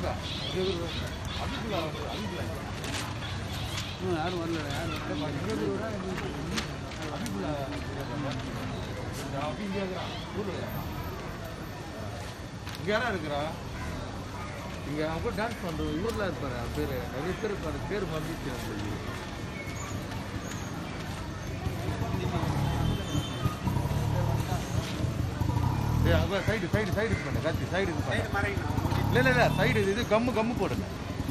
யாரும் வரல யாரும் இங்க யாரா இருக்கிறா இங்க அவங்க டான்ஸ் பண்றது இவர்லாம் இருப்பாரு அவர் பேரு நிறைய பேர் இருப்பாரு பேர் மறந்துச்சு எனக்கு. ஏய், அங்க சைடு சைடு சைடு இது பண்ணு காட்சி சைடு இது பண்ணு இல்ல இல்ல இல்ல சைடு இது கம்மு கம்மு போடுங்க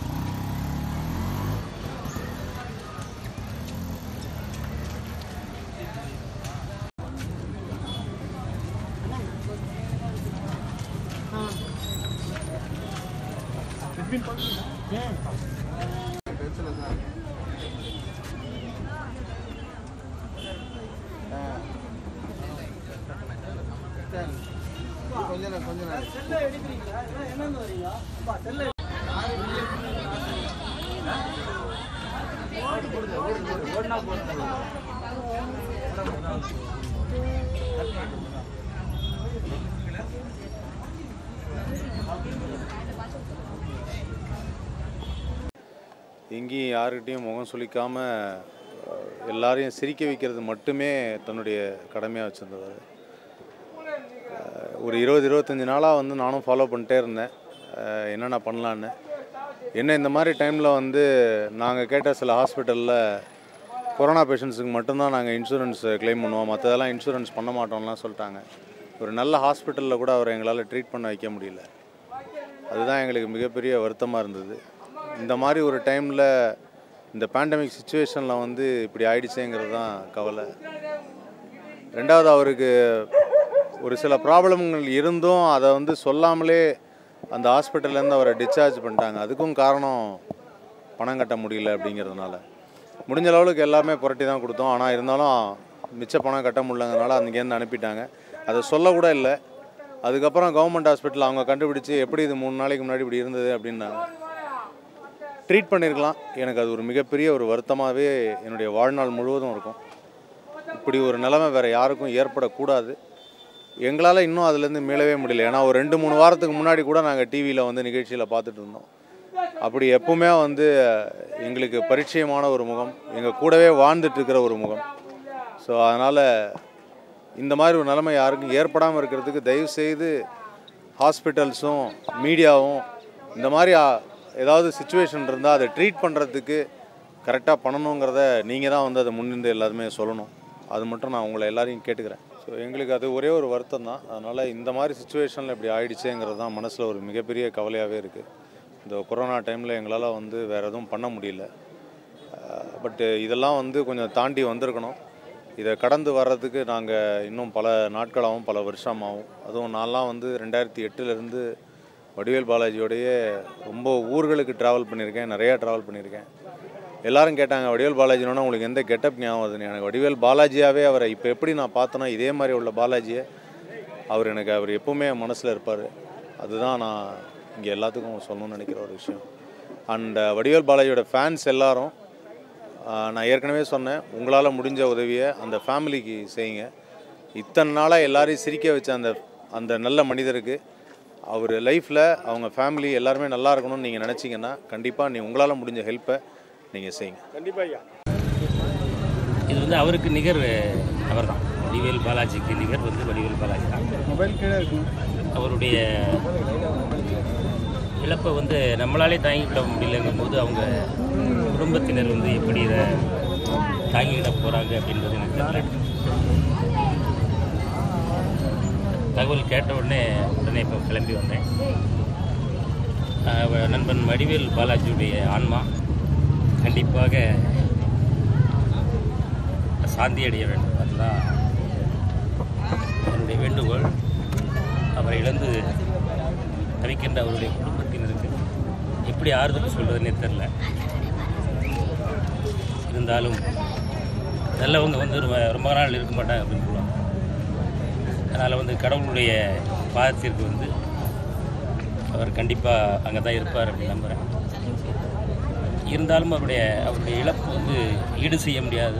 கொஞ்ச நேரம் கொஞ்ச நேரம் எங்கேயும் யாருக்கிட்டையும் முகம் சுளிக்காமல் எல்லாரையும் சிரிக்க வைக்கிறது மட்டுமே தன்னுடைய கடமையாக வச்சுருந்தவர் ஒரு இருபது இருபத்தஞ்சி நாளாக வந்து நானும் ஃபாலோ பண்ணிட்டே இருந்தேன் அஹ் என்னென்ன பண்ணலான்னு என்ன இந்த மாதிரி டைமில் வந்து நாங்கள் கேட்ட சில ஹாஸ்பிட்டலில் கொரோனா பேஷண்ட்ஸுக்கு மட்டும்தான் நாங்கள் இன்சூரன்ஸ் க்ளைம் பண்ணுவோம் மற்றதெல்லாம் இன்சூரன்ஸ் பண்ண மாட்டோம்லாம் சொல்லிட்டாங்க ஒரு நல்ல ஹாஸ்பிட்டலில் கூட அவரை எங்களால் ட்ரீட் பண்ண வைக்க முடியல அதுதான் எங்களுக்கு மிகப்பெரிய வருத்தமாக இருந்தது இந்த மாதிரி ஒரு டைமில் இந்த பேண்டமிக் சுச்சுவேஷனில் வந்து இப்படி ஆயிடுச்சேங்கிறது தான் கவலை ரெண்டாவது அவருக்கு ஒரு சில ப்ராப்ளம்கள் இருந்தும் அதை வந்து சொல்லாமலே அந்த ஹாஸ்பிட்டல்லேருந்து அவரை டிஸ்சார்ஜ் பண்ணிட்டாங்க அதுக்கும் காரணம் பணம் கட்ட முடியல அப்படிங்கிறதுனால முடிஞ்ச அளவுக்கு எல்லாமே புரட்டி தான் கொடுத்தோம் ஆனால் இருந்தாலும் மிச்ச பணம் கட்ட முடியலங்கிறதுனால அங்கேருந்து அனுப்பிட்டாங்க அதை சொல்லக்கூட இல்லை அதுக்கப்புறம் கவர்மெண்ட் ஹாஸ்பிட்டல் அவங்க கண்டுபிடிச்சு எப்படி இது மூணு நாளைக்கு முன்னாடி இப்படி இருந்தது அப்படின்னாங்க ட்ரீட் பண்ணியிருக்கலாம் எனக்கு அது ஒரு மிகப்பெரிய ஒரு வருத்தமாகவே என்னுடைய வாழ்நாள் முழுவதும் இருக்கும் இப்படி ஒரு நிலைமை வேறு யாருக்கும் ஏற்படக்கூடாது எங்களால் இன்னும் அதுலேருந்து மீளவே முடியல ஏன்னா ஒரு ரெண்டு மூணு வாரத்துக்கு முன்னாடி கூட நாங்கள் டிவியில் வந்து நிகழ்ச்சியில் பார்த்துட்டு இருந்தோம் அப்படி எப்பவுமே வந்து எங்களுக்கு பரிச்சயமான ஒரு முகம் எங்கள் கூடவே வாழ்ந்துட்டு இருக்கிற ஒரு முகம் ஸோ அதனால் இந்த மாதிரி ஒரு நிலைமை யாருக்கும் ஏற்படாமல் இருக்கிறதுக்கு தயவு செய்து ஹாஸ்பிட்டல்ஸும் மீடியாவும் இந்த மாதிரி ஆ, ஏதாவது சுச்சுவேஷன் இருந்தால் அதை ட்ரீட் பண்ணுறதுக்கு கரெக்டாக பண்ணணுங்கிறத நீங்கள் தான் வந்து அதை முன்னிருந்து எல்லாருமே சொல்லணும் அது மட்டும் நான் உங்களை எல்லாரையும் கேட்டுக்கிறேன் ஸோ எங்களுக்கு அது ஒரே ஒரு வருத்தம் தான் அதனால் இந்த மாதிரி சுச்சுவேஷனில் இப்படி ஆயிடுச்சேங்கிறது தான் மனசில் ஒரு மிகப்பெரிய கவலையாகவே இருக்குது இந்த கொரோனா டைமில் எங்களால் வந்து வேறு எதுவும் பண்ண முடியல பட்டு இதெல்லாம் வந்து கொஞ்சம் தாண்டி வந்திருக்கணும் இதை கடந்து வர்றதுக்கு நாங்கள் இன்னும் பல நாட்களாகவும் பல வருஷமாகவும் அதுவும் நான்லாம் வந்து ரெண்டாயிரத்தி எட்டுலேருந்து வடிவேல் பாலாஜியோடையே ரொம்ப ஊர்களுக்கு ட்ராவல் பண்ணியிருக்கேன் நிறையா ட்ராவல் பண்ணியிருக்கேன் எல்லாரும் கேட்டாங்க வடிவேல் பாலாஜினோட உங்களுக்கு எந்த கெட்டப் ஞாபகம் வருதுன்னு எனக்கு வடிவேல் பாலாஜியாகவே அவரை இப்போ எப்படி நான் பார்த்தனோ இதே மாதிரி உள்ள பாலாஜியை அவர் எனக்கு அவர் எப்பவுமே என் மனசில் இருப்பார் அதுதான் நான் இங்கே எல்லாத்துக்கும் சொல்லணும்னு நினைக்கிற ஒரு விஷயம் அண்ட் வடிவேல் பாலாஜியோட ஃபேன்ஸ் எல்லாரும் ஆஹ், நான் ஏற்கனவே சொன்னேன் உங்களால் முடிஞ்ச உதவியை அந்த ஃபேமிலிக்கு செய்யுங்க இத்தனை நாளாக எல்லாரையும் சிரிக்க வச்ச அந்த அந்த நல்ல மனிதருக்கு அவர் லைஃப்பில் அவங்க ஃபேமிலி எல்லாருமே நல்லா இருக்கணும்னு நீங்கள் நினச்சிங்கன்னா கண்டிப்பாக நீ உங்களால் முடிஞ்ச ஹெல்ப்பை நீங்கள் செய்யுங்க இது வந்து அவருக்கு நிகர் அவர் தான் வடிவேல் பாலாஜிக்கு நிகர் வந்து வடிவேல் பாலாஜி தான் மொபைல் கீழே இருக்கும் அவருடைய இழப்பை வந்து நம்மளாலே தாங்கிக்கிட முடியலங்கும் போது அவங்க குடும்பத்தினர் வந்து எப்படி இதை தாங்கிக்கிட போகிறாங்க அப்படின்றது எனக்கு தெரியல தகவல் கேட்ட உடனே உடனே இப்போ கிளம்பி வந்தேன் ஆஹ் நண்பன் வடிவேல் பாலாஜியுடைய ஆன்மா கண்டிப்பாக சாந்தி அடைய வேண்டும் அதுதான் என்னுடைய வேண்டுகோள் அவரை இழந்து தவிக்கின்ற அவருடைய குடும்பத்தினருக்கு எப்படி ஆறுதல் சொல்கிறதுனே தெரில இருந்தாலும் நல்லவங்க வந்து ரொம்ப ரொம்ப நாள் இருக்க மாட்டாங்க அப்படின்னு சொல்லுவாங்க அதனால் வந்து கடவுளுடைய பாதத்திற்கு வந்து அவர் கண்டிப்பாக அங்கே தான் இருப்பார் அப்படின்னு நம்புகிறேன் இருந்தாலும் அவருடைய அவருடைய இழப்பு வந்து ஈடு செய்ய முடியாது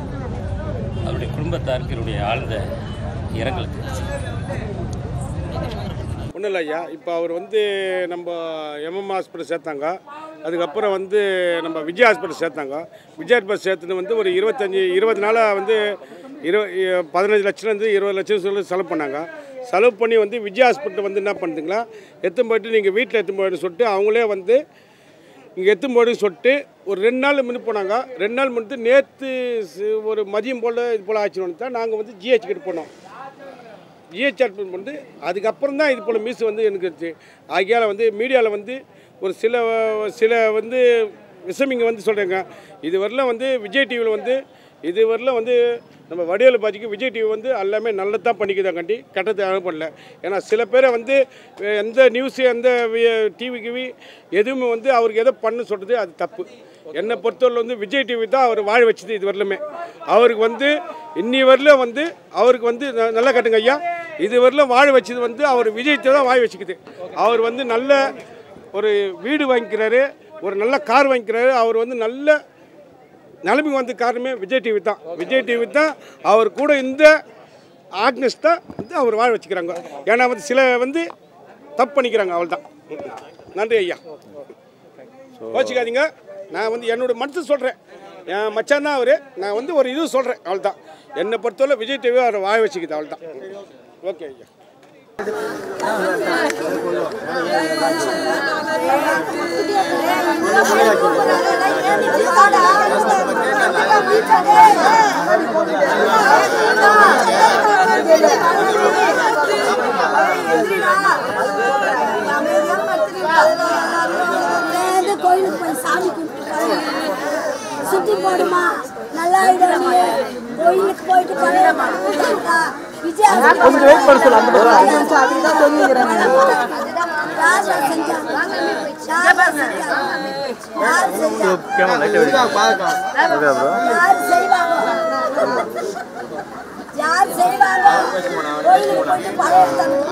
அவருடைய குடும்பத்தாருக்கு என்னுடைய ஆழ்ந்த இரங்கல் தெரிவிச்சு ஒன்றும் இல்லை ஐயா இப்போ அவர் வந்து நம்ம எம்எம் ஹாஸ்பிட்டல் சேர்த்தாங்க அதுக்கப்புறம் வந்து நம்ம விஜய் ஹாஸ்பிட்டல் சேர்த்தாங்க விஜய் ஹாஸ்பிட்டல் சேர்த்துன்னு வந்து ஒரு இருபத்தஞ்சி இருபது நாளாக வந்து இரு பதினஞ்சு லட்சம்லேருந்து இருபது லட்சம் சொல்லி செலவு பண்ணாங்க செலவு பண்ணி வந்து விஜய் ஹாஸ்பிட்டல் வந்து என்ன பண்ணுதுங்களா எடுத்துன்னு போயிட்டு நீங்கள் வீட்டில் எடுத்துன்னு போயிட்டு சொல்லிட்டு அவங்களே வந்து இங்கே எடுத்துன்னு போயிட்டு சொல்லிட்டு ஒரு ரெண்டு நாள் முன்னு போனாங்க ரெண்டு நாள் முன்னு நேற்று ஒரு மதியம் போல் இது போல் ஆச்சுன்னு தான் நாங்கள் வந்து ஜிஹெச் கிட்ட போனோம் ஜிஹெச் அட்மிட் வந்து அதுக்கப்புறம் தான் இது போல் மிஸ் வந்து எனக்கு இருந்துச்சு ஆகையால் வந்து மீடியாவில் வந்து ஒரு சில சில வந்து விஷமிங்க வந்து சொல்கிறாங்க இது வரலாம் வந்து விஜய் டிவியில் வந்து இது வரலாம் வந்து நம்ம வடிவேலு பாஜிக்கு விஜய் டிவி வந்து எல்லாமே நல்லது தான் பண்ணிக்குதாங்காண்டி கெட்டது அனுப்பல ஏன்னா சில பேரை வந்து அஹ், எந்த நியூஸு எந்த டிவிக்கு எதுவுமே வந்து அவருக்கு எதை பண்ண சொல்கிறது அது தப்பு என்னை பொறுத்தவரையில் வந்து விஜய் டிவி தான் அவர் வாழ வச்சது இது வரலுமே அவருக்கு வந்து இன்னி வரலும் வந்து அவருக்கு வந்து ந- நல்லா கட்டுங்க ஐயா இது வரலும் வாழ வச்சது வந்து அவர் விஜயத்தை தான் வாழ வச்சுக்குது அவர் வந்து நல்ல ஒரு வீடு வாங்கிக்கிறாரு ஒரு நல்ல கார் வாங்கிக்கிறாரு அவர் வந்து நல்ல நிலைமைக்கு வந்த காரணமே விஜய் டிவி தான் விஜய் டிவி தான் அவர் கூட இந்த ஆக்னஸ் தான் வந்து அவர் வாழ வச்சுக்கிறாங்க ஏன்னா வந்து சில வந்து தப்பு பண்ணிக்கிறாங்க அவள் தான் நன்றி ஐயா கோச்சிக்காதீங்க நான் வந்து என்னோட மனசு சொல்கிறேன் என் மச்சான் தான் அவர் நான் வந்து ஒரு இது சொல்கிறேன் அவள் தான் என்னை பொறுத்தவரை விஜய் டிவி அவரை வாழ வச்சுக்குது அவள் தான் ஓகே ஐயா சேர்ந்து கோயிலுக்கு போய் சாமி கும்பிட்டு சுத்தி போடுமா நல்லா ஆயிடும் நீ. கோயிலுக்கு போயிட்டு பழைய மனசுல விஜய் கொஞ்சம் வெயிட் பண்ண சொல்ல அந்த யார் செஞ்சாங்க யார் செஞ்சாங்க யார் செஞ்சாங்க யார் செய்வாங்க யார் செய்வாங்க கோயிலுக்கு போயிட்டு பழைய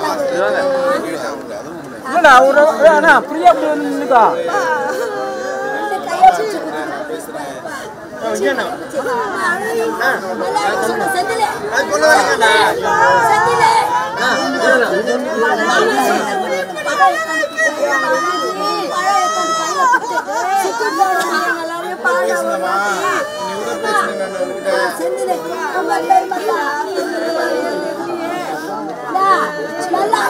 நல்லா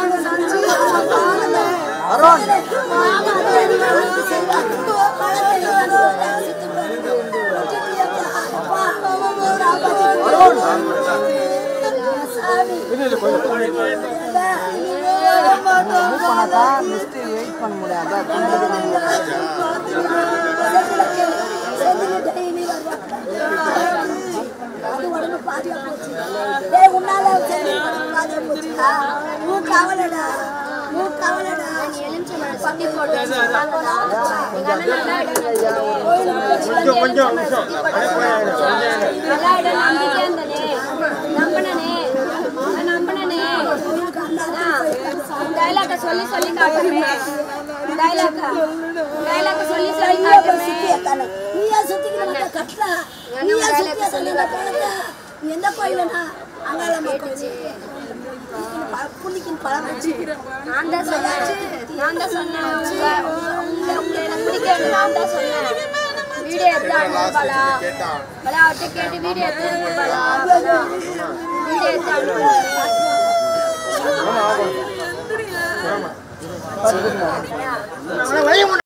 அது உடனே பாதியா போச்சு டேய் உன்னால சரி பாதியா போச்சுடா உன் கவலைடா உன் கவலைடா கொஞ்சம் கொஞ்சம் நிமிஷம் டைலாக சொல்லி சொல்லி காட்டுமே டைலாக டைலாக சொல்லி சொல்லி நீயே போய் காட்டுமே சுத்தி எத்தானே. நீயே சுத்திக்கிட்டு வந்த கட்டா. நீயே சுத்தி எத்தானே இந்த பழத்தை. நீ எந்த கோயிலுனா? அங்காளம்மா கோயில். ப- புள்ளிக்கின்னு பழம் வச்சு. நான் தான் சொன்னேன் நான் தான் சொன்னேன் உங்க உங்க உங்க எனக்கு பிடிக்கல நான் தான் சொன்னேன் வீடியோ எடுத்து அனுப்பு பலா பலா அவர்கிட்ட கேட்டு வீடியோ எடுத்து அனுப்பு பலா வீடியோ எடுத்து அனுப்பு